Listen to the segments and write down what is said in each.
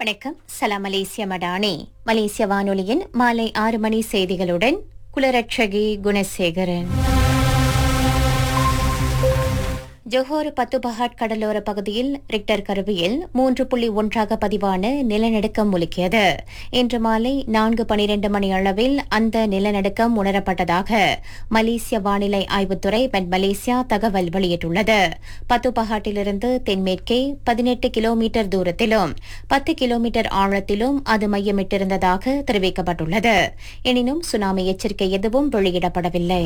வணக்கம் சலாம் மலேசிய மடானி மலேசிய வானொலியின் மாலை ஆறு மணி செய்திகளுடன் குலரட்சகி குணசேகரன் ஜொஹோர் பத்துபஹாட் கடலோர பகுதியில் ரிக்டர் கருவியில் மூன்று புள்ளி ஒன்றாக பதிவான நிலநடுக்கம் முழுக்கியது இன்று மாலை நான்கு பனிரெண்டு மணி அளவில் அந்த நிலநடுக்கம் உணரப்பட்டதாக மலேசிய வானிலை ஆய்வுத்துறை பென் மலேசியா தகவல் வெளியிட்டுள்ளது பத்துபஹாட்டிலிருந்து தென்மேற்கே பதினெட்டு கிலோமீட்டர் தூரத்திலும் பத்து கிலோமீட்டர் ஆழத்திலும் அது மையமிட்டிருந்ததாக தெரிவிக்கப்பட்டுள்ளது எனினும் சுனாமி எச்சரிக்கை எதுவும் வெளியிடப்படவில்லை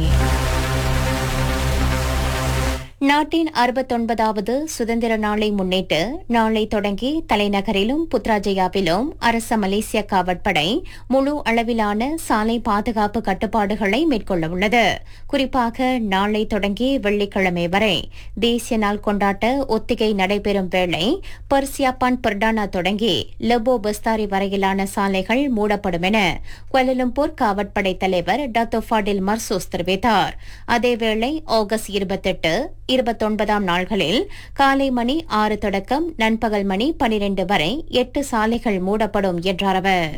நாட்டின் அறுபத்தொன்பதாவது சுதந்திர நாளை முன்னிட்டு நாளை தொடங்கி தலைநகரிலும் புத்ராஜயாவிலும் அரச மலேசிய காவற்படை முழு அளவிலான சாலை பாதுகாப்பு கட்டுப்பாடுகளை மேற்கொள்ள உள்ளது குறிப்பாக நாளை தொடங்கி வெள்ளிக்கிழமை வரை தேசிய நாள் கொண்டாட்ட ஒத்திகை நடைபெறும் வேளை பர்சியாப்பான் பர்டானா தொடங்கி லெபோ பஸ்தாரி வரையிலான சாலைகள் மூடப்படும் என குவலலும்பூர் காவற்படை தலைவர் டாத்தோ ஃபாடில் மர்சூஸ் தெரிவித்தார் அதேவேளை ஆகஸ்ட் இருபத்தெட்டு இருபத்தொன்பதாம் நாள்களில் காலை மணி ஆறு தொடக்கம் நண்பகல் மணி பனிரெண்டு வரை எட்டு சாலைகள் மூடப்படும் என்றார் அவர்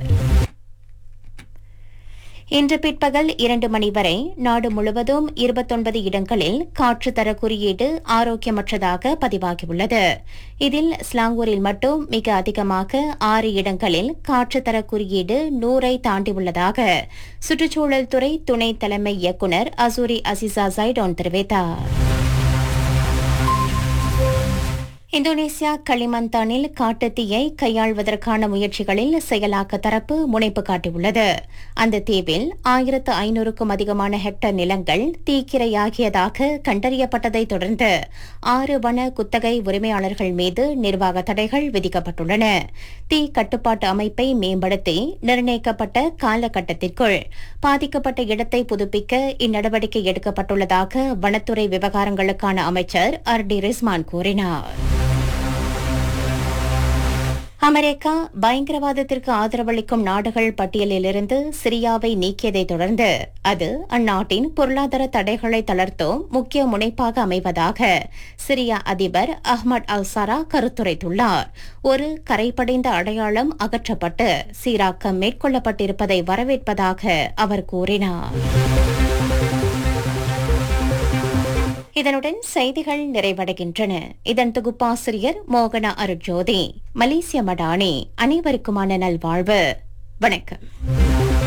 இன்று பிற்பகல் இரண்டு மணி வரை நாடு முழுவதும் இருபத்தொன்பது இடங்களில் காற்று தர குறியீடு ஆரோக்கியமற்றதாக பதிவாகியுள்ளது இதில் ஸ்லாங்கூரில் மட்டும் மிக அதிகமாக ஆறு இடங்களில் காற்று தர குறியீடு நூறை தாண்டியுள்ளதாக சுற்றுச்சூழல் துறை துணை தலைமை இயக்குநர் அசூரி அசிசா ஜைடோன் தெரிவித்தார் இந்தோனேசியா களிமந்தானில் காட்டுத்தீயை கையாள்வதற்கான முயற்சிகளில் செயலாக்க தரப்பு முனைப்பு காட்டியுள்ளது அந்த தீவில் ஆயிரத்து ஐநூறுக்கும் அதிகமான ஹெக்டர் நிலங்கள் தீக்கிரையாகியதாக கண்டறியப்பட்டதைத் தொடர்ந்து ஆறு வன குத்தகை உரிமையாளர்கள் மீது நிர்வாக தடைகள் விதிக்கப்பட்டுள்ளன தீ கட்டுப்பாட்டு அமைப்பை மேம்படுத்தி நிர்ணயிக்கப்பட்ட காலகட்டத்திற்குள் பாதிக்கப்பட்ட இடத்தை புதுப்பிக்க இந்நடவடிக்கை எடுக்கப்பட்டுள்ளதாக வனத்துறை விவகாரங்களுக்கான அமைச்சர் ஆர் டி ரிஸ்மான் கூறினார் அமெரிக்கா பயங்கரவாதத்திற்கு ஆதரவளிக்கும் நாடுகள் பட்டியலிலிருந்து சிரியாவை நீக்கியதைத் தொடர்ந்து அது அந்நாட்டின் பொருளாதார தடைகளை தளர்த்தும் முக்கிய முனைப்பாக அமைவதாக சிரியா அதிபர் அஹ்மத் அல்சாரா கருத்துரைத்துள்ளார் ஒரு கரைப்படைந்த அடையாளம் அகற்றப்பட்டு சீராக்கம் மேற்கொள்ளப்பட்டிருப்பதை வரவேற்பதாக அவர் கூறினார் இதனுடன் செய்திகள் நிறைவடைகின்றன இதன் தொகுப்பாசிரியர் மோகனா அருட்ஜோதி மலேசிய மடானி அனைவருக்குமான நல்வாழ்வு வணக்கம்